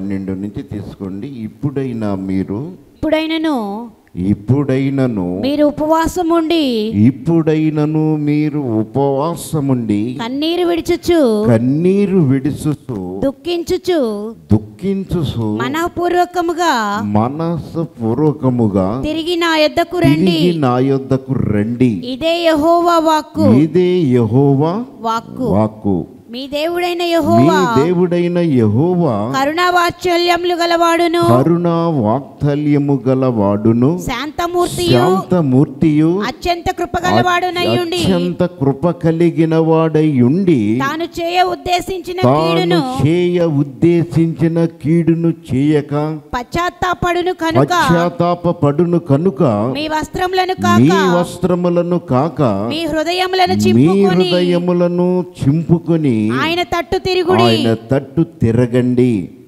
పన్నెండు నుంచి తీసుకోండి ఇప్పుడైనా మీరు ఇప్పుడైనను ఇప్పుడైనను మీరు ఉపవాసం ఉండి ఇప్పుడైనను మీరు ఉపవాసముండి కన్నీరు విడిచుచు కన్నీరు విడుచుతూ దుఃఖించుచు దుఃఖించుసు మనఃపూర్వకముగా మనస్సు పూర్వకముగా తిరిగి నా యొద్దకు రండి తిరిగి నా యొద్దకు రండి ఇదే యహోవా వాక్కు ఇదే యహోవా వాక్కు వాక్కు మీ దేవుడైన మీ యహోవా దేవుడైన యహోవా కరుణా వాత్సల్యములు గలవాడును కరుణ వాక్తల్యము గలవాడును శాంతమూర్తియు శాంతమూర్తియు అత్యంత కృపగలవాడునయ్యుండి అత్యంత కృప కలిగిన వాడై ఉండి తాను చేయ ఉద్దేశించిన తాను కీడును చేయ ఉద్దేశించిన కీడును చేయక పశ్చాత్తాపడును కనుక పశ్చాత్తాప పడును కనుక మీ వస్త్రములను మీ కాక వస్త్రములను కాక మీ హృదయములను మీ చింపుకొని హృదయములను చింపుకొని ఆయన తట్టు తిరుగుడి ఆయన తట్టు తిరగండి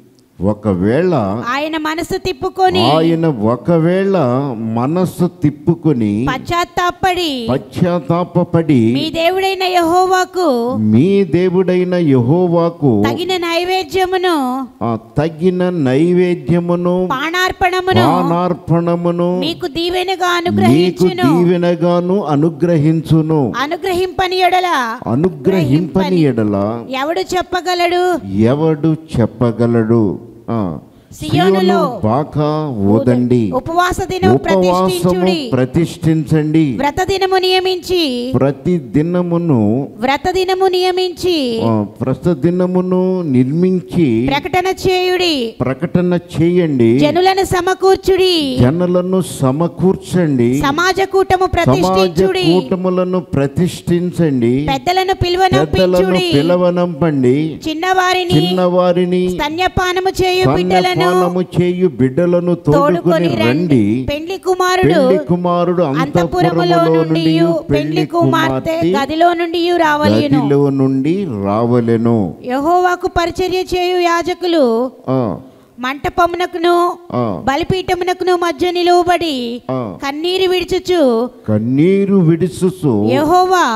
ఒకవేళ ఆయన మనసు తిప్పుకొని ఆయన ఒకవేళ మనస్సు తిప్పుకొని పశ్చాత్తాపడి పశ్చాత్తాపడి మీ దేవుడైన యహోవాకు మీ దేవుడైన యహోవాకు తగిన నైవేద్యమును ఆ తగిన నైవేద్యమును పానార్పణమును పానార్పణమును మీకు దీవెనగా మీకు అనుగ్రహించును దీవెనగాను అనుగ్రహించును అనుగ్రహింపని ఎడల అనుగ్రహింపని ఎడల ఎవడు చెప్పగలడు ఎవడు చెప్పగలడు ఆ, సియోనులో సియోను బాకా ఓదండి ఉపవాస దినము ఉపవాసము ప్రతిష్ఠించుడి ప్రతిష్ఠించండి వ్రత దినము నియమించి ప్రతి దినమును వ్రత దినము నియమించి ఆ, ప్రతి దినమును నిర్మించి ప్రకటన చేయుడి ప్రకటన చేయండి జనులను సమకూర్చుడి జనులను సమకూర్చండి సమాజ కూటము సమాజ ప్రతిష్ఠించుడి కూటములను ప్రతిష్ఠించండి పెద్దలను పెద్దలను పిలువనంపించుడి పిలవనంపండి చిన్నవారిని చిన్నవారిని స్తన్యపానము చేయు బిడ్డలను స్తన్యపానము చేయు బిడ్డలను తోడుకొని తోడుకొని రండి రండి పెండ్లి కుమారుడు పెళ్లి కుమారుడు అంతఃపురములో అంతఃపురములో నుండి నుండి పెండ్లి కుమార్తె గదిలో నుండి రావలేను గదిలో నుండి రావలెను యహోవాకు పరిచర్య చేయు యాజకులు ఆ, మంటపమునకును ఆ, బలిపీఠమునకును మధ్య నిలువబడి ఆ. కన్నీరు విడిచుచు కన్నీరు విడుచుసు యహోవా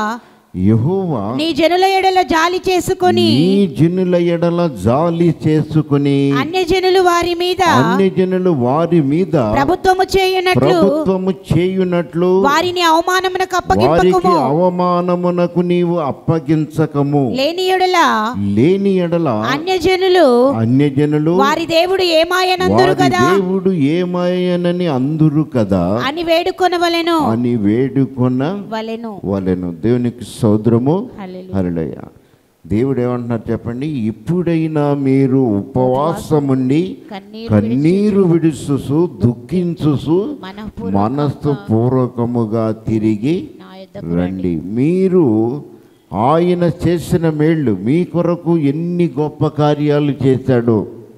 యెహోవా నీ జనుల ఎడల జాలి చేసుకొని నీ జనుల ఎడల జాలి చేసుకుని అన్య జనులు వారి మీద అన్ని జనులు వారి మీద ప్రభుత్వము చేయునట్లు ప్రభుత్వము చేయునట్లు వారిని అవమానమునకు వారికి అప్పగింపకము అవమానమునకు నీవు అప్పగించకము లేని ఎడల లేని ఎడల అన్య జనులు అన్య జనులు వారి దేవుడు ఏమాయనందురు వారి కదా దేవుడు ఏమాయనని అందురు కదా అని వేడుకొనవలెను అని వేడుకొన వలెను వలెను దేవునికి సౌద్రము హల్లెలూయా. హరుడయ్య దేవుడు ఏమంటున్నారు చెప్పండి ఇప్పుడైనా మీరు ఉపవాసముండి కన్నీరు కన్నీరు విడుచుసు దుఃఖించుసు మనఃపూర్వకంగా మనస్సు పూర్వకముగా తిరిగి నా యొద్దకు రండి మీరు ఆయన చేసిన మేళ్ళు మీ కొరకు ఎన్ని గొప్ప కార్యాలు చేశాడు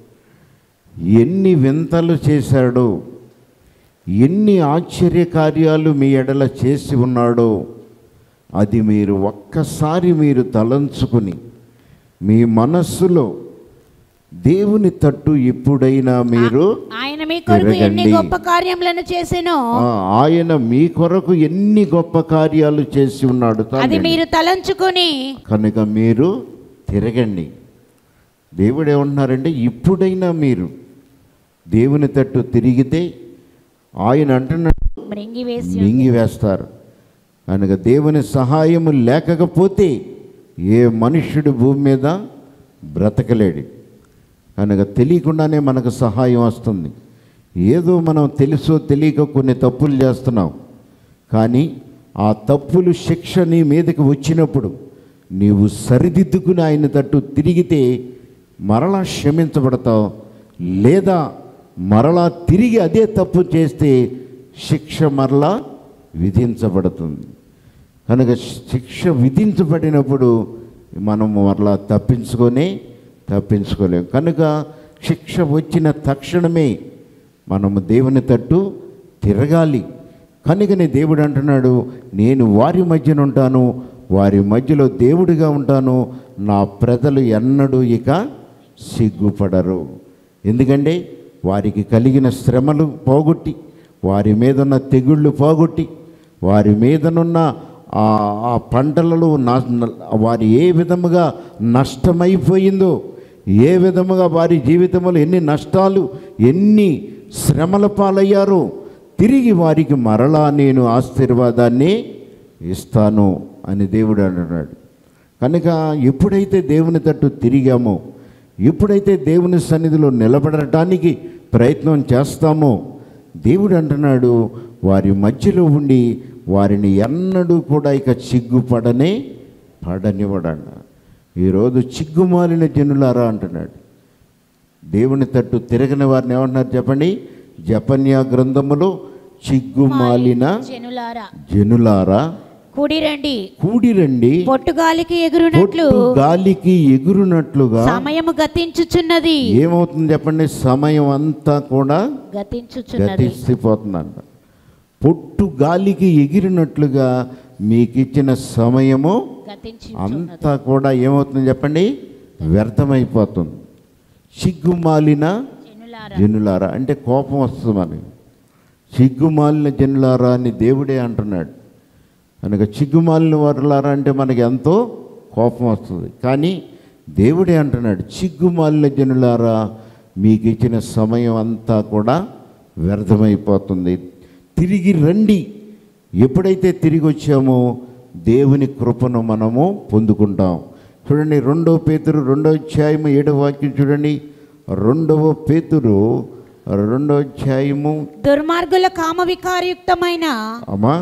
ఎన్ని వింతలు చేశాడు ఎన్ని ఆశ్చర్య కార్యాలు మీ ఎడల చేసి ఉన్నాడో అది మీరు ఒక్కసారి మీరు తలంచుకుని మీ మనస్సులో దేవుని తట్టు ఎప్పుడైనా మీరు ఆయన మీ కొరకు ఎన్ని తిరగండి. గొప్ప కార్యములను చేసెనో ఆ, ఆయన మీ కొరకు ఎన్ని గొప్ప కార్యాలు చేసి ఉన్నాడు అది తానండి. మీరు తలంచుకొని కనుక మీరు తిరగండి దేవుడు ఏమంటున్నారంటే ఇప్పుడైనా మీరు దేవుని తట్టు తిరిగితే ఆయన అంటున్నాడు మృంగివేసి మింగివేస్తారు కనుక దేవుని సహాయము లేకపోతే ఏ మనుష్యుడు భూమి మీద బ్రతకలేడు కనుక తెలియకుండానే మనకు సహాయం వస్తుంది ఏదో మనం తెలుసో తెలియక కొన్ని తప్పులు చేస్తున్నాం కానీ ఆ తప్పులు శిక్ష నీ మీదకి వచ్చినప్పుడు నీవు సరిదిద్దుకుని ఆయన తట్టు తిరిగితే మరలా క్షమించబడతావు లేదా మరలా తిరిగి అదే తప్పు చేస్తే శిక్ష మరలా విధించబడుతుంది కనుక శిక్ష విధించబడినప్పుడు మనం మరలా తప్పించుకొని తప్పించుకోలేం కనుక శిక్ష వచ్చిన తక్షణమే మనము దేవుని తట్టు తిరగాలి కనుకనే దేవుడు అంటున్నాడు నేను వారి మధ్యన ఉంటాను వారి మధ్యలో దేవుడిగా ఉంటాను నా ప్రజలు ఎన్నడూ ఇక సిగ్గుపడరు ఎందుకంటే వారికి కలిగిన శ్రమలు పోగొట్టి వారి మీదున్న తెగుళ్ళు పోగొట్టి వారి మీదనున్న ఆ ఆ పంటలలో నా వారి ఏ విధముగా నష్టమైపోయిందో ఏ విధముగా వారి జీవితంలో ఎన్ని నష్టాలు ఎన్ని శ్రమల పాలయ్యారో తిరిగి వారికి మరలా నేను ఆశీర్వాదాన్ని ఇస్తాను అని దేవుడు అంటున్నాడు కనుక ఎప్పుడైతే దేవుని తట్టు తిరిగామో ఎప్పుడైతే దేవుని సన్నిధిలో నిలబడటానికి ప్రయత్నం చేస్తామో దేవుడు అంటున్నాడు వారి మధ్యలో ఉండి వారిని ఎన్నడూ కూడా ఇక సిగ్గుపడనే పడనివ్వడంట ఈరోజు చిగ్గుమాలిన జనులారా అంటున్నాడు దేవుని తట్టు తిరగని వారిని ఏమంటున్నారు చెప్పండి జపన్యా గ్రంథములో చిగ్గుమాలిన జనులారా జనులారా కూడిరండి కూడిరండి పొట్టుగాలికి ఎగురునట్లు పొట్టు గాలికి ఎగురునట్లుగా సమయము గతించుచున్నది ఏమవుతుంది చెప్పండి సమయం అంతా కూడా గతించుచున్నది గతిసిపోతుందంట పొట్టు గాలికి ఎగిరినట్లుగా మీకు ఇచ్చిన సమయము గతించుచున్నది అంతా కూడా ఏమవుతుంది చెప్పండి వ్యర్థమైపోతుంది సిగ్గుమాలిన జనులారా జనులారా అంటే కోపం వస్తుంది మనకి సిగ్గుమాలిన జనులారా అని దేవుడే అంటున్నాడు కనుక సిగ్గుమాలిన వారులారా అంటే మనకి ఎంతో కోపం వస్తుంది కానీ దేవుడే అంటున్నాడు సిగ్గుమాలిన జనులారా మీకు ఇచ్చిన సమయం అంతా కూడా వ్యర్థమైపోతుంది తిరిగి రండి ఎప్పుడైతే తిరిగి వచ్చామో దేవుని కృపను మనము పొందుకుంటాం చూడండి రెండవ పేతురు రెండవ అధ్యాయము ఏడవ వాక్యం చూడండి రెండవ పేతురు రెండవ అధ్యాయము దుర్మార్గుల కామ వికారయుక్తమైన అమ్మా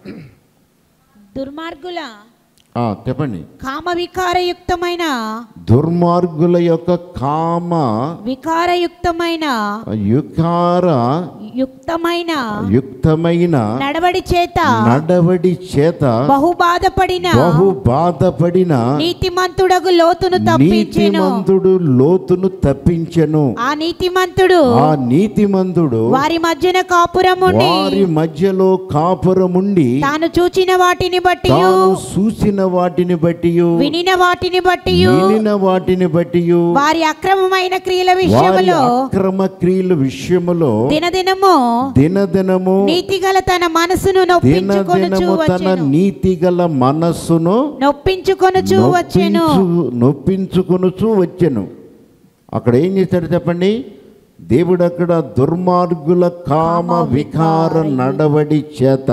దుర్మార్గుల ఆ, చెప్పండి కామ వికారయుక్తమైన దుర్మార్గుల యొక్క కామ వికారయుక్తమైన యుకార యుక్తమైన యుక్తమైన నడవడి చేత నడవడి చేత బహు బాధపడిన బహు బాధపడిన నీతిమంతుడగు లోతును తప్పించెను నీతిమంతుడు లోతును తప్పించెను ఆ నీతిమంతుడు ఆ నీతిమంతుడు వారి మధ్యన కాపురముండి వారి మధ్యలో కాపురముండి తాను చూచిన వాటిని బట్టి తాను చూసిన వాటిని బట్టి వినిన వాటిని బట్టి వినిన వాటిని బట్టి వారి అక్రమమైన క్రియల వారి విషయములో అక్రమ క్రియల విషయములో దినదినము దినదినము నీతిగల తన మనసును నొప్పించుకొనుచు దినదినము తన వచ్చెను నీతి గల మనస్సును నొప్పించుకొనుచు వచ్చెను నొప్పించు నొప్పించుకొనుచు వచ్చెను అక్కడ ఏం చేశాడు చెప్పండి దేవుడు అక్కడ దుర్మార్గుల కామ వికార నడవడి చేత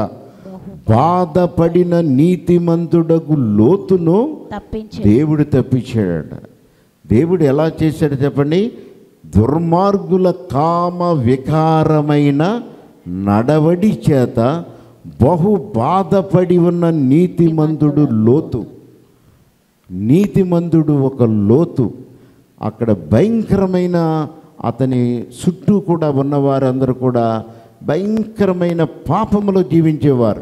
బాధపడిన నీతిమంతుడగు లోతును తప్పించు దేవుడు తప్పించాడట దేవుడు ఎలా చేశాడు చెప్పండి దుర్మార్గుల కామ వికారమైన నడవడి చేత బహు బాధపడి ఉన్న నీతిమంతుడు లోతు నీతిమంతుడు ఒక లోతు అక్కడ భయంకరమైన అతని చుట్టూ కూడా ఉన్నవారందరూ కూడా భయంకరమైన పాపములో జీవించేవారు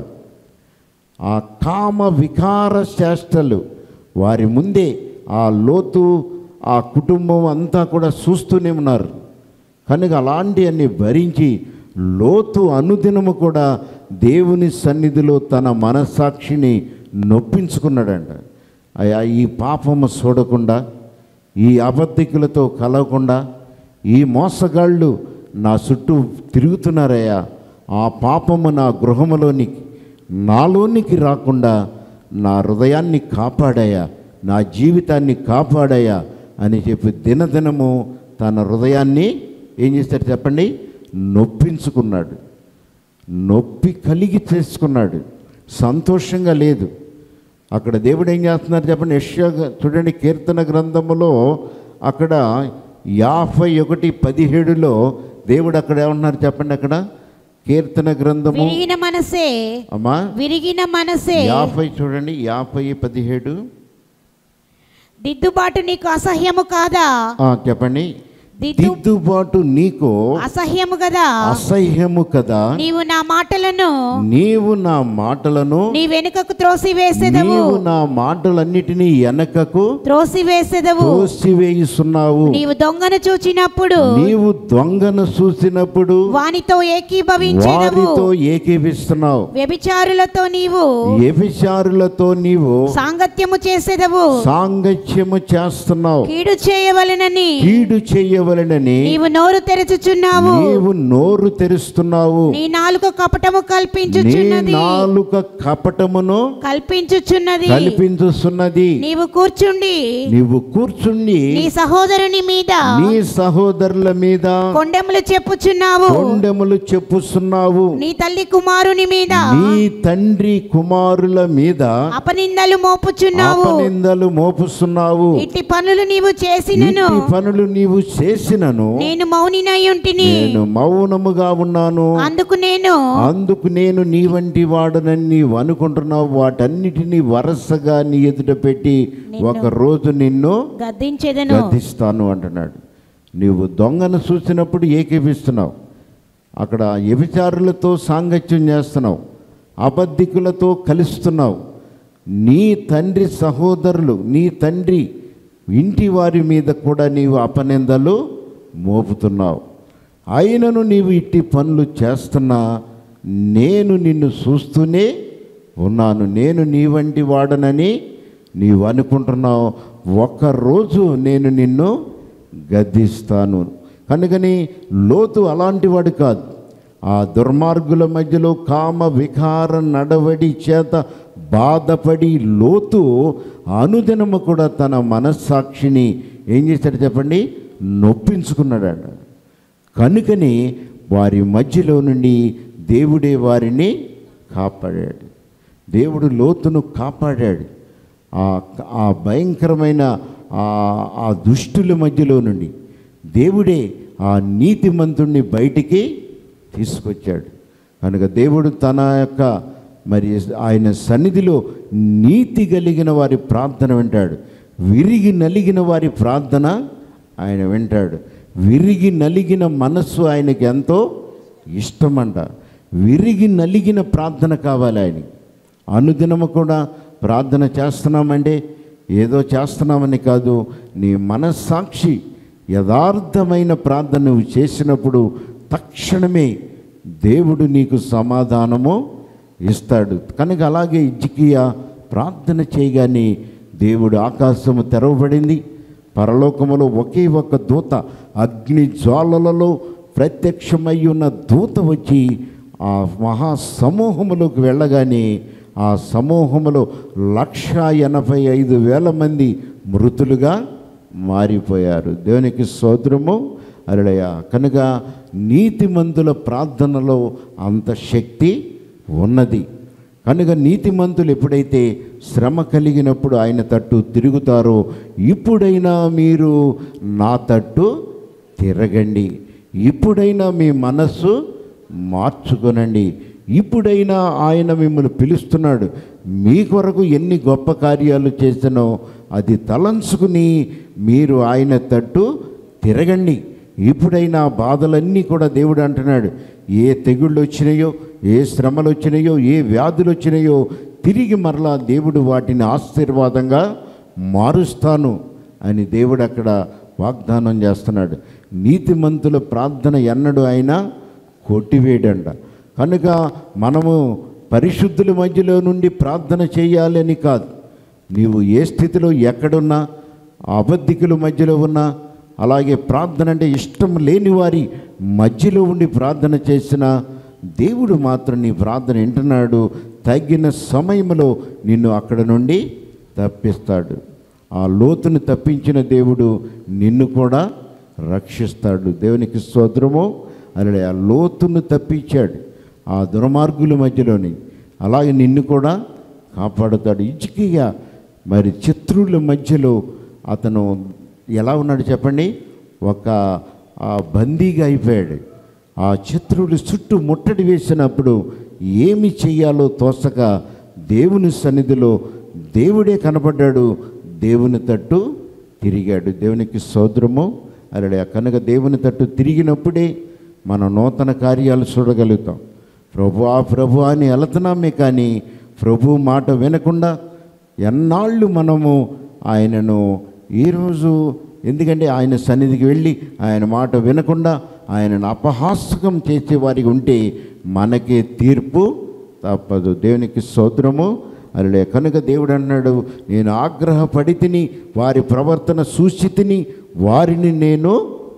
ఆ కామ వికార చేష్టలు వారి ముందే ఆ లోతు ఆ కుటుంబం అంతా కూడా చూస్తూనే ఉన్నారు కనుక అలాంటి అన్ని భరించి లోతు అనుదినము కూడా దేవుని సన్నిధిలో తన మనస్సాక్షిని నొప్పించుకున్నాడంట అయ్యా ఈ పాపము చూడకుండా ఈ అబద్ధికులతో కలవకుండా ఈ మోసగాళ్ళు నా చుట్టూ తిరుగుతున్నారయ్యా ఆ పాపము నా గృహములోనికి నాలోనికి రాకుండా నా హృదయాన్ని కాపాడాయా నా జీవితాన్ని కాపాడాయా అని చెప్పి దినదినము తన హృదయాన్ని ఏం చేస్తాడు చెప్పండి నొప్పించుకున్నాడు నొప్పి కలిగి చేసుకున్నాడు సంతోషంగా లేదు అక్కడ దేవుడు ఏం చేస్తున్నారు చెప్పండి యెషయా గ- చూడండి కీర్తన గ్రంథములో అక్కడ యాభై ఒకటి పదిహేడులో దేవుడు అక్కడ ఏమన్నారు చెప్పండి అక్కడ కీర్తన గ్రంథము విరిగిన మనసే అమ్మా విరిగిన మనసే యాభై చూడండి యాభై పదిహేడు దిద్దుబాటు నీకు అసహ్యము కాదా ఆ, చెప్పండి దిద్దు దిద్దుబాటు నీకు అసహ్యము కదా అసహ్యము కదా నీవు నా మాటలను నీవు నా మాటలను నీ వెనుకకు త్రోసివేసెదవు నీవు నా మాటలన్నిటినీ వెనకకు త్రోసివేసెదవు తోసివేయుస్తున్నావు నీవు దొంగను చూచినప్పుడు నీవు దొంగను చూసినప్పుడు వానితో ఏకీభవించెదవు వారితో ఏకీపిస్తున్నావు వ్యభిచారులతో నీవు వ్యభిచారులతో నీవు సాంగత్యము చేసేదవు సాంగత్యము చేస్తున్నావు కీడు చేయవలెనని కీడు చేయవలనని చేయవలెనని నీవు నోరు తెరచుచున్నావు నీవు నోరు తెరుస్తున్నావు నీ నాలుక కపటము నీ కల్పించుచున్నది నాలుక కపటమును కల్పించుచున్నది కల్పించుస్తున్నది నీవు కూర్చుండి నీవు కూర్చుండి నీ సహోదరుని మీద నీ సహోదరుల మీద కొండెములు చెప్పుచున్నావు కొండెములు చెప్పుస్తున్నావు నీ తల్లి కుమారుని మీద నీ తండ్రి కుమారుల మీద అపనిందలు మోపుచున్నావు అపనిందలు మోపుస్తున్నావు ఇట్టి పనులు నీవు చేసినను ఇట్టి పనులు నీవు చేసినను నేను మౌనినై ఉంటిని నేను మౌనముగా ఉన్నాను అందుకు నేను అందుకు నేను నీ వంటి వాడనని నీవు అనుకుంటున్నావు వాటన్నిటినీ వరసగా నీ ఎదుట పెట్టి ఒక రోజు నిన్ను గద్దించేదను గద్దిస్తాను అంటున్నాడు నీవు దొంగను చూసినప్పుడు ఏకీపిస్తున్నావు అక్కడ వ్యభిచారులతో సాంగత్యం చేస్తున్నావు అబద్ధికులతో కలుస్తున్నావు నీ తండ్రి సహోదరులు నీ తండ్రి ఇంటి వారి మీద కూడా నీవు అపనిందలు మోపుతున్నావు అయినను నీవు ఇట్టి పనులు చేస్తున్నా నేను నిన్ను చూస్తూనే ఉన్నాను నేను నీ వంటి వాడనని నీవు అనుకుంటున్నావు ఒక్కరోజు నేను నిన్ను గద్దిస్తాను కనుకని లోతు అలాంటి వాడు కాదు ఆ దుర్మార్గుల మధ్యలో కామ వికార నడవడి చేత బాధపడి లోతు అనుదినము కూడా తన మనస్సాక్షిని ఏం చేశాడు చెప్పండి నొప్పించుకున్నాడు కనుకని వారి మధ్యలో నుండి దేవుడే వారిని కాపాడాడు దేవుడు లోతును కాపాడాడు ఆ ఆ భయంకరమైన ఆ ఆ దుష్టుల మధ్యలో నుండి దేవుడే ఆ నీతిమంతుణ్ణి బయటికి తీసుకొచ్చాడు కనుక దేవుడు తన యొక్క మరి ఆయన సన్నిధిలో నీతి కలిగిన వారి ప్రార్థన వింటాడు విరిగి నలిగిన వారి ప్రార్థన ఆయన వింటాడు విరిగి నలిగిన మనస్సు ఆయనకి ఎంతో ఇష్టమంట విరిగి నలిగిన ప్రార్థన కావాలి ఆయనకి అనుదినము కూడా ప్రార్థన చేస్తున్నామంటే ఏదో చేస్తున్నామని కాదు నీ మనస్సాక్షి యథార్థమైన ప్రార్థన నువ్వు చేసినప్పుడు తక్షణమే దేవుడు నీకు సమాధానము ఇస్తాడు కనుక అలాగే ఇజ్జికియా ప్రార్థన చేయగానే దేవుడు ఆకాశము తెరవబడింది పరలోకములో ఒకే ఒక్క దూత అగ్ని జ్వాలలలో ప్రత్యక్షమై ఉన్న దూత వచ్చి ఆ మహా సమూహములోకి వెళ్ళగానే ఆ సమూహములో లక్ష ఎనభై ఐదు వేల మంది మృతులుగా మారిపోయారు దేవునికి సోదరము అరడయ కనుక నీతిమంతుల ప్రార్థనలో అంత శక్తి ఉన్నది కనుక నీతిమంతులు ఎప్పుడైతే శ్రమ కలిగినప్పుడు ఆయన తట్టు తిరుగుతారో ఇప్పుడైనా మీరు నా తట్టు తిరగండి ఇప్పుడైనా మీ మనస్సు మార్చుకొనండి ఇప్పుడైనా ఆయన మిమ్మల్ని పిలుస్తున్నాడు మీ కొరకు ఎన్ని గొప్ప కార్యాలు చేసినో అది తలంచుకుని మీరు ఆయన తట్టు తిరగండి ఇప్పుడైనా బాధలన్నీ కూడా దేవుడు అంటున్నాడు ఏ తెగుళ్ళు వచ్చినాయో ఏ శ్రమలు వచ్చినాయో ఏ వ్యాధులు వచ్చినాయో తిరిగి మరలా దేవుడు వాటిని ఆశీర్వాదంగా మారుస్తాను అని దేవుడు అక్కడ వాగ్దానం చేస్తున్నాడు నీతిమంతుల ప్రార్థన ఎన్నడూ ఆయన కొట్టివేయడంట కనుక మనము పరిశుద్ధుల మధ్యలో నుండి ప్రార్థన చేయాలని కాదు నీవు ఏ స్థితిలో ఎక్కడున్నా అబద్ధికుల మధ్యలో ఉన్నా అలాగే ప్రార్థన అంటే ఇష్టం లేని వారి మధ్యలో ఉండి ప్రార్థన చేసిన దేవుడు మాత్రం నీ ప్రార్థన వింటున్నాడు తగిన సమయంలో నిన్ను అక్కడ నుండి తప్పిస్తాడు ఆ లోతును తప్పించిన దేవుడు నిన్ను కూడా రక్షిస్తాడు దేవునికి స్తోత్రము అలాగే ఆ లోతును తప్పించాడు ఆ దుర్మార్గుల మధ్యలోని అలాగే నిన్ను కూడా కాపాడుతాడు ఇచ్చికిగా మరి శత్రువుల మధ్యలో అతను ఎలా ఉన్నాడు చెప్పండి ఒక ఆ బందీగా అయిపోయాడు ఆ శత్రువులు చుట్టూ ముట్టడి వేసినప్పుడు ఏమి చెయ్యాలో తోసక దేవుని సన్నిధిలో దేవుడే కనబడ్డాడు దేవుని తట్టు తిరిగాడు దేవునికి సోదరము అలాగే కనుక దేవుని తట్టు తిరిగినప్పుడే మనం నూతన కార్యాలు చూడగలుగుతాం ప్రభు ఆ ప్రభు అని వెళుతున్నామే కానీ ప్రభు మాట వినకుండా ఎన్నాళ్ళు మనము ఆయనను ఈరోజు ఎందుకంటే ఆయన సన్నిధికి వెళ్ళి ఆయన మాట వినకుండా ఆయనను అపహాస్యకం చేసే వారికి ఉంటే మనకే తీర్పు తప్పదు దేవునికి స్తోత్రము అలే కనుక దేవుడు అన్నాడు నేను ఆగ్రహపడి తిని వారి ప్రవర్తన సూచితిని వారిని నేను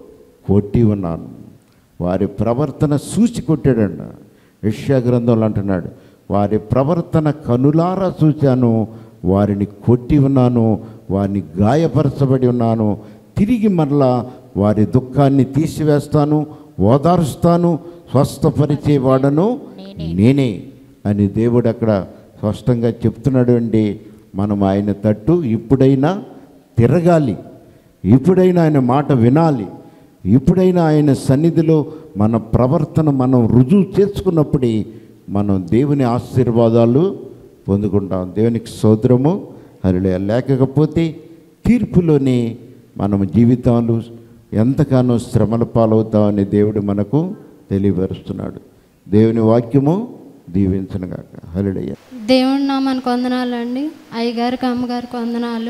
కొట్టి ఉన్నాను వారి ప్రవర్తన చూసి కొట్టాడంట యష్యా గ్రంథంలో అంటున్నాడు వారి ప్రవర్తన కనులారా చూశాను వారిని కొట్టి ఉన్నాను వారిని గాయపరచబడి ఉన్నాను తిరిగి మరలా వారి దుఃఖాన్ని తీసివేస్తాను ఓదారుస్తాను స్వస్థపరిచేవాడను నేనే అని దేవుడు అక్కడ స్పష్టంగా చెప్తున్నాడు అండి మనం ఆయన తట్టు ఇప్పుడైనా తిరగాలి ఇప్పుడైనా ఆయన మాట వినాలి ఇప్పుడైనా ఆయన సన్నిధిలో మన ప్రవర్తన మనం రుజువు చేసుకున్నప్పుడే మనం దేవుని ఆశీర్వాదాలు పొందుకుంటాం దేవునికి సోదరము హరిలే లేకపోతే తీర్పులోనే మనం జీవితాలు ఎంతగానో శ్రమల పాలవుతామని దేవుడు మనకు తెలియపరుస్తున్నాడు దేవుని వాక్యము దీవించనుగాక హరిడయ్య దేవుడి నామానికి వందనాలండి అయ్యగారికి అమ్మగారికి వందనాలు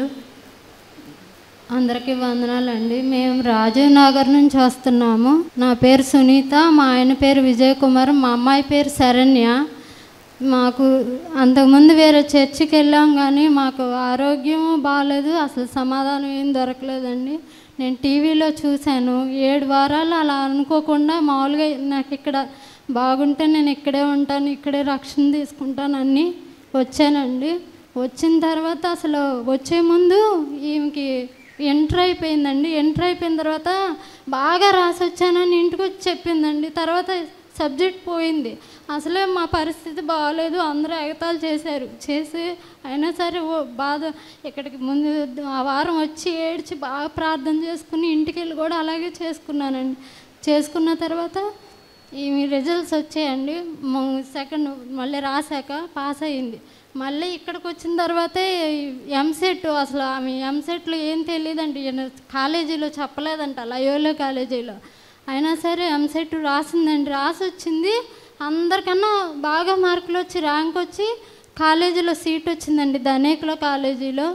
అందరికీ వందనాలండి మేము రాజీవ్ నగర్ నుంచి వస్తున్నాము నా పేరు సునీత మా ఆయన పేరు విజయ్ కుమార్ మా అమ్మాయి పేరు శరణ్య మాకు అంతకుముందు వేరే చర్చికి వెళ్ళాం కానీ మాకు ఆరోగ్యం బాగాలేదు అసలు సమాధానం ఏం దొరకలేదండి నేను టీవీలో చూశాను ఏడు వారాలు అలా అనుకోకుండా మామూలుగా నాకు ఇక్కడ బాగుంటే నేను ఇక్కడే ఉంటాను ఇక్కడే రక్షణ తీసుకుంటాను అన్నీ వచ్చానండి వచ్చిన తర్వాత అసలు వచ్చే ముందు ఈమెకి ఎంటర్ అయిపోయిందండి ఎంటర్ అయిపోయిన తర్వాత బాగా రాసి వచ్చానని ఇంటికి వచ్చి చెప్పిందండి తర్వాత సబ్జెక్ట్ పోయింది అసలే మా పరిస్థితి బాగాలేదు అందరూ ఎగతాలు చేశారు చేసి అయినా సరే ఓ బాధ ఇక్కడికి ముందు ఆ వారం వచ్చి ఏడ్చి బాగా ప్రార్థన చేసుకుని ఇంటికి వెళ్ళి కూడా అలాగే చేసుకున్నానండి చేసుకున్న తర్వాత ఈ రిజల్ట్స్ వచ్చాయండి సెకండ్ మళ్ళీ రాశాక పాస్ అయ్యింది మళ్ళీ ఇక్కడికి వచ్చిన తర్వాతే ఎంసెట్ అసలు ఆమె ఎంసెట్లో ఏం తెలియదండి ఈయన కాలేజీలో చెప్పలేదంట లయోలో కాలేజీలో అయినా సరే ఎంసెట్ రాసిందండి రాసి వచ్చింది అందరికన్నా బాగా మార్కులు వచ్చి ర్యాంక్ వచ్చి కాలేజీలో సీట్ వచ్చిందండి ధనేకుల కాలేజీలో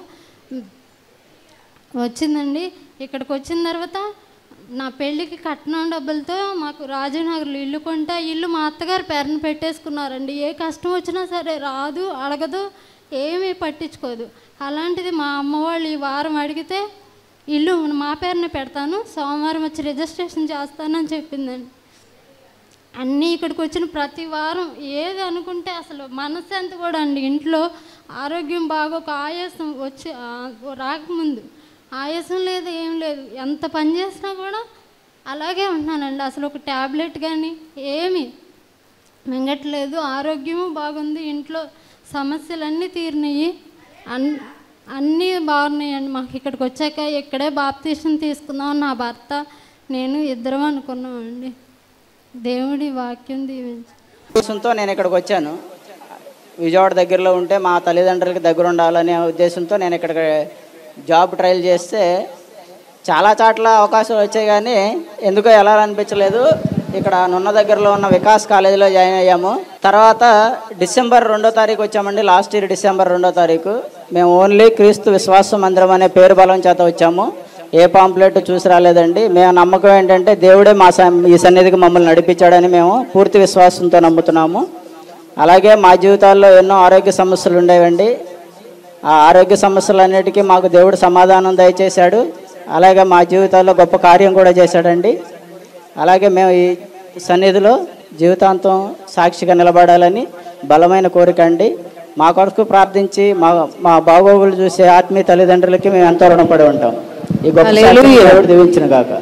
వచ్చిందండి ఇక్కడికి వచ్చిన తర్వాత నా పెళ్ళికి కట్నం డబ్బులతో మాకు రాజనగర్లో ఇల్లు కొంటే ఆ ఇల్లు మా అత్తగారు పేరున పెట్టేసుకున్నారండి ఏ కష్టం వచ్చినా సరే రాదు అడగదు ఏమీ పట్టించుకోదు అలాంటిది మా అమ్మ వాళ్ళు ఈ వారం అడిగితే ఇల్లు మా పేరున పెడతాను సోమవారం వచ్చి రిజిస్ట్రేషన్ చేస్తానని చెప్పిందండి అన్నీ ఇక్కడికి వచ్చిన ప్రతి వారం ఏది అనుకుంటే అసలు మనశ్శాంతి కూడా అండి ఇంట్లో ఆరోగ్యం బాగోక ఆయాసం వచ్చి ఆ, రాకముందు ఆయాసం లేదు ఏం లేదు ఎంత పని చేసినా కూడా అలాగే ఉంటున్నానండి అసలు ఒక ట్యాబ్లెట్ కానీ ఏమి మింగట్లేదు ఆరోగ్యము బాగుంది ఇంట్లో సమస్యలన్నీ తీరినాయి అన్ అన్నీ బాగున్నాయండి మాకు ఇక్కడికి వచ్చాక ఇక్కడే బాప్తీసం తీసుకుందాం నా భర్త నేను ఇద్దరం అనుకున్నామండి దేవుడి వాక్యం దీవించి ఉద్దేశంతో నేను ఇక్కడికి వచ్చాను విజయవాడ దగ్గరలో ఉంటే మా తల్లిదండ్రులకి దగ్గర ఉండాలనే ఉద్దేశంతో నేను ఇక్కడ జాబ్ ట్రయల్ చేస్తే చాలా చాట్ల అవకాశాలు వచ్చాయి కానీ ఎందుకో ఎలా అనిపించలేదు ఇక్కడ నున్న దగ్గరలో ఉన్న వికాస్ కాలేజీలో జాయిన్ అయ్యాము తర్వాత డిసెంబర్ రెండో తారీఖు వచ్చామండి లాస్ట్ ఇయర్ డిసెంబర్ రెండో తారీఖు మేము ఓన్లీ క్రీస్తు విశ్వాస మందిరం అనే పేరు బలం చేత వచ్చాము ఏ పాంప్లెట్ చూసి రాలేదండి మేము నమ్మకం ఏంటంటే దేవుడే మా సన్- ఈ సన్నిధికి మమ్మల్ని నడిపించాడని మేము పూర్తి విశ్వాసంతో నమ్ముతున్నాము అలాగే మా జీవితాల్లో ఎన్నో ఆరోగ్య సమస్యలు ఉండేవండి ఆ ఆరోగ్య సమస్యలన్నిటికీ మాకు దేవుడు సమాధానం దయచేశాడు అలాగే మా జీవితాల్లో గొప్ప కార్యం కూడా చేశాడండి అలాగే మేము ఈ సన్నిధిలో జీవితాంతం సాక్షిగా నిలబడాలని బలమైన కోరిక అండి మా కొరకు ప్రార్థించి మా మా బాగోగులు చూసే ఆత్మీయ తల్లిదండ్రులకి మేము ఎంతో రుణపడి ఉంటాం ఈ గొప్ప సాక్షిని దేవుడు దీవించిన గాక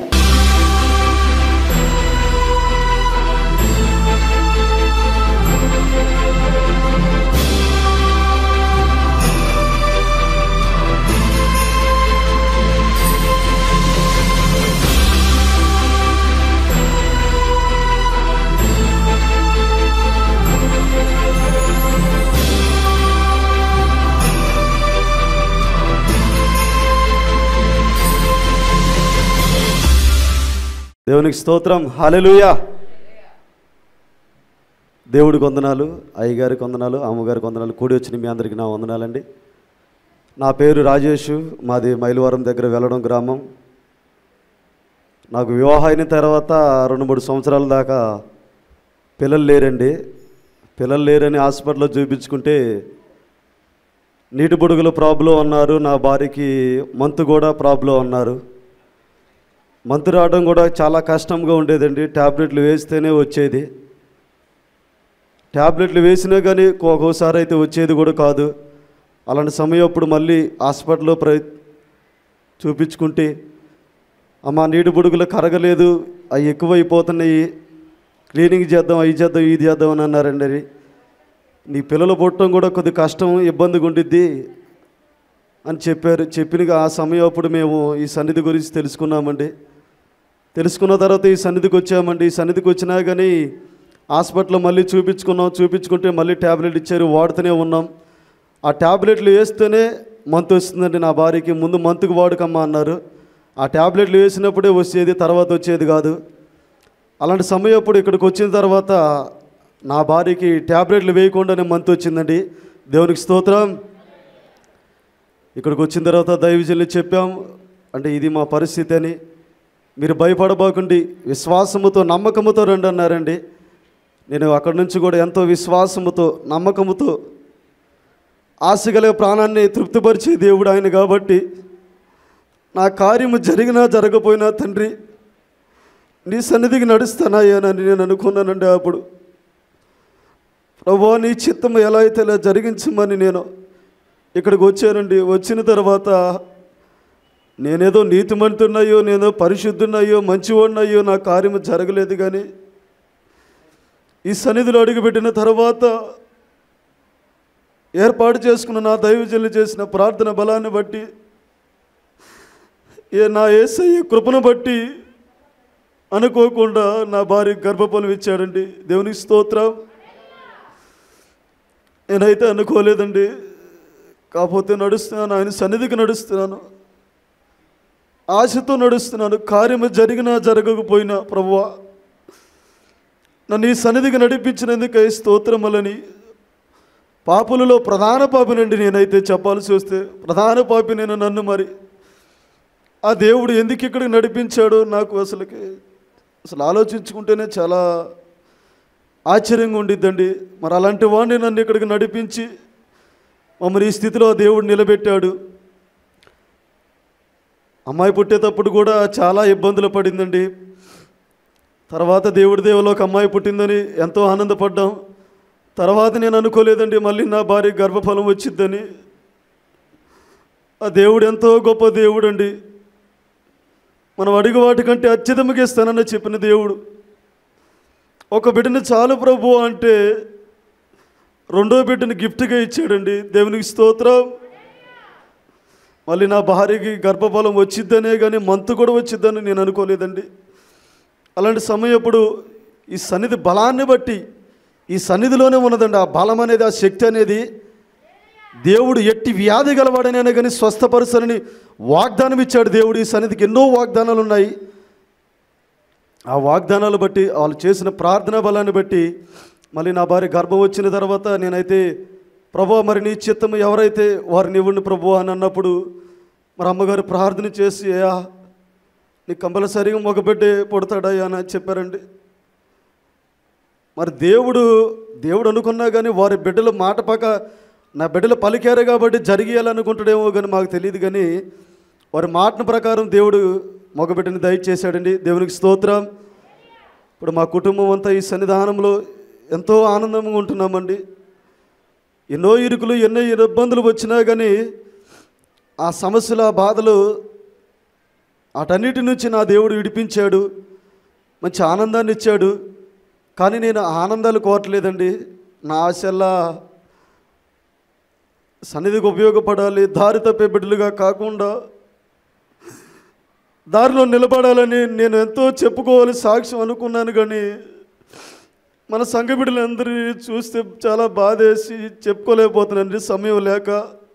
దేవునికి స్తోత్రం హల్లెలూయా దేవుడికి వందనాలు అయ్యగారికి వందనాలు అమ్మగారికి వందనాలు కూడి వచ్చిన మీ అందరికీ నా వందనాలండి నా పేరు రాజేష్ మాది మైలవరం దగ్గర వెళ్ళడం గ్రామం నాకు వివాహం అయిన తర్వాత రెండు మూడు సంవత్సరాల దాకా పిల్లలు లేరండి పిల్లలు లేరని హాస్పిటల్లో చూపించుకుంటే నీటి బుడుగుల ప్రాబ్లం అన్నారు నా భార్యకి మంతు కూడా ప్రాబ్లం అన్నారు మంతు రావడం కూడా చాలా కష్టంగా ఉండేదండి ట్యాబ్లెట్లు వేస్తేనే వచ్చేది ట్యాబ్లెట్లు వేసినా కానీ ఒక్కోసారి అయితే వచ్చేది కూడా కాదు అలాంటి సమయం అప్పుడు మళ్ళీ హాస్పిటల్లో ప్ర చూపించుకుంటే అమ్మ నీటి బుడుగులు కరగలేదు అవి ఎక్కువైపోతున్నాయి క్లీనింగ్ చేద్దాం అవి చేద్దాం ఇది చేద్దాం అని అన్నారండి అది నీ పిల్లలు పుట్టడం కూడా కొద్ది కష్టం ఇబ్బందిగా ఉండిద్ది అని చెప్పారు చెప్పినగా ఆ సమయం అప్పుడు మేము ఈ సన్నిధి గురించి తెలుసుకున్నామండి తెలుసుకున్న తర్వాత ఈ సన్నిధికి వచ్చామండి ఈ సన్నిధికి వచ్చినా కానీ హాస్పిటల్లో మళ్ళీ చూపించుకున్నాం చూపించుకుంటే మళ్ళీ ట్యాబ్లెట్ ఇచ్చారు వాడుతూనే ఉన్నాం ఆ ట్యాబ్లెట్లు వేస్తేనే మంత్ వస్తుందండి నా భార్యకి ముందు మంత్కి వాడుకమ్మా అన్నారు ఆ ట్యాబ్లెట్లు వేసినప్పుడే వచ్చేది తర్వాత వచ్చేది కాదు అలాంటి సమయం అప్పుడు ఇక్కడికి వచ్చిన తర్వాత నా భార్యకి ట్యాబ్లెట్లు వేయకుండానే మంత్ వచ్చిందండి దేవునికి స్తోత్రం ఇక్కడికి వచ్చిన తర్వాత దైవజనులు చెప్పాం అంటే ఇది మా పరిస్థితి అని మీరు భయపడబోకండి విశ్వాసముతో నమ్మకముతో రండి అన్నారండి నేను అక్కడి నుంచి కూడా ఎంతో విశ్వాసముతో నమ్మకముతో ఆశగల ప్రాణాన్ని తృప్తిపరిచే దేవుడు ఆయన కాబట్టి నా కార్యము జరిగినా జరగపోయినా తండ్రి నీ సన్నిధికి నడుస్తానాయనని నేను అనుకున్నానండి అప్పుడు ప్రభా నీ చిత్తం ఎలా అయితే ఇలా జరిగించమని నేను ఇక్కడికి వచ్చానండి వచ్చిన తర్వాత నేనేదో నీతిమంతున్నాయో నేనో పరిశుద్ధున్నాయో మంచివాడినయ్యో నా కార్యము జరగలేదు కానీ ఈ సన్నిధిలో అడుగుపెట్టిన తర్వాత ఏర్పాటు చేసుకున్న నా దైవజనులు చేసిన ప్రార్థన బలాన్ని బట్టి ఏ నా ఏసయ్య కృపను బట్టి అనుకోకుండా నా భార్య గర్భఫలం ఇచ్చాడండి దేవునికి స్తోత్రం నేనైతే అనుకోలేదండి కాకపోతే నడుస్తున్నాను ఆయన సన్నిధికి నడుస్తున్నాను ఆశతో నడుస్తున్నాను కార్యము జరిగినా జరగకపోయినా ప్రభువా నన్ను ఈ సన్నిధికి నడిపించినందుకై స్తోత్రములని పాపులలో ప్రధాన పాపినండి నేనైతే చెప్పాల్సి వస్తే ప్రధాన పాపి నేను నన్ను మరి ఆ దేవుడు ఎందుకు ఇక్కడికి నడిపించాడో నాకు అసలుకి అసలు ఆలోచించుకుంటేనే చాలా ఆశ్చర్యంగా ఉండిద్దండి మరి అలాంటి వాడిని నన్ను ఇక్కడికి నడిపించి మమ్మల్ని ఈ స్థితిలో ఆ దేవుడు నిలబెట్టాడు అమ్మాయి పుట్టేటప్పుడు కూడా చాలా ఇబ్బందులు పడిందండి తర్వాత దేవుడి దేవులో ఒక అమ్మాయి పుట్టిందని ఎంతో ఆనందపడ్డాం తర్వాత నేను అనుకోలేదండి మళ్ళీ నా భార్య గర్భఫలం వచ్చిద్దని ఆ దేవుడు ఎంతో గొప్ప దేవుడు అండి మనం అడుగు వాటికంటే అత్యధికంగా ఇస్తానని చెప్పిన దేవుడు ఒక బిడ్డని చాలు ప్రభు అంటే రెండో బిడ్డని గిఫ్ట్గా ఇచ్చాడండి దేవునికి స్తోత్రం మళ్ళీ నా భార్యకి గర్భఫలం వచ్చిద్దనే కానీ మంతు కూడా వచ్చిద్దని నేను అనుకోలేదండి అలాంటి సమయం అప్పుడు ఈ సన్నిధి బలాన్ని బట్టి ఈ సన్నిధిలోనే ఉన్నదండి ఆ బలం అనేది ఆ శక్తి అనేది దేవుడు ఎట్టి వ్యాధి గలవాడనైనా కానీ స్వస్థపరుసనని వాగ్దానం ఇచ్చాడు దేవుడు ఈ సన్నిధికి ఎన్నో వాగ్దానాలు ఉన్నాయి ఆ వాగ్దానాలు బట్టి వాళ్ళు చేసిన ప్రార్థనా బలాన్ని బట్టి మళ్ళీ నా భార్య గర్భం వచ్చిన తర్వాత నేనైతే ప్రభు మరి నీ చిత్తం ఎవరైతే వారిని ఇవ్వండి ప్రభు అని అన్నప్పుడు మరి అమ్మగారు ప్రార్థన చేసి అయ్యా నీ కంపల్సరిగా మగబిడ్డే పుడతాడయ్యా అని చెప్పారండి మరి దేవుడు దేవుడు అనుకున్నా కానీ వారి బిడ్డలు మాట పక్క నా బిడ్డలు పలికారు కాబట్టి జరిగేయాలనుకుంటాడేమో కానీ మాకు తెలియదు కానీ వారి మాటను ప్రకారం దేవుడు మగబిడ్డని దయచేశాడండి దేవునికి స్తోత్రం ఇప్పుడు మా కుటుంబం అంతా ఈ సన్నిధానంలో ఎంతో ఆనందంగా ఉంటున్నామండి ఎన్నో ఇరుకులు ఎన్నో ఇబ్బందులు వచ్చినా కానీ ఆ సమస్యలు ఆ బాధలు అటన్నిటి నుంచి నా దేవుడు విడిపించాడు మంచి ఆనందాన్ని ఇచ్చాడు కానీ నేను ఆనందాలు కోరట్లేదండి నా ఆశల్లా సన్నిధికి ఉపయోగపడాలి దారి తప్పే బిడ్డలుగా కాకుండా దారిలో నిలబడాలని నేను ఎంతో చెప్పుకోవాలి సాక్ష్యం అనుకున్నాను కానీ మన సంఘ బిడ్డలందరినీ చూస్తే చాలా బాధేసి చెప్పుకోలేకపోతున్నానండి సమయం లేక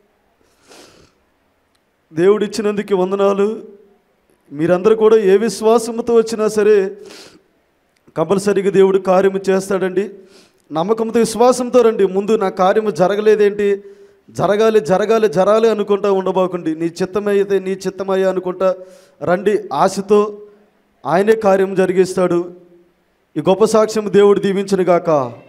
దేవుడిచ్చినందుకు వందనాలు మీరందరూ కూడా ఏ విశ్వాసంతో వచ్చినా సరే కంపల్సరీగా దేవుడు కార్యము చేస్తాడండి నమ్మకంతో విశ్వాసంతో రండి ముందు నా కార్యము జరగలేదేంటి జరగాలి జరగాలి జరాలి అనుకుంటా ఉండబోకండి నీ చిత్తమైతే నీ చిత్తమయ్యా అనుకుంటా రండి ఆశతో ఆయనే కార్యం జరిగిస్తాడు ఈ గొప్ప సాక్ష్యం దేవుడు దీవించను గాక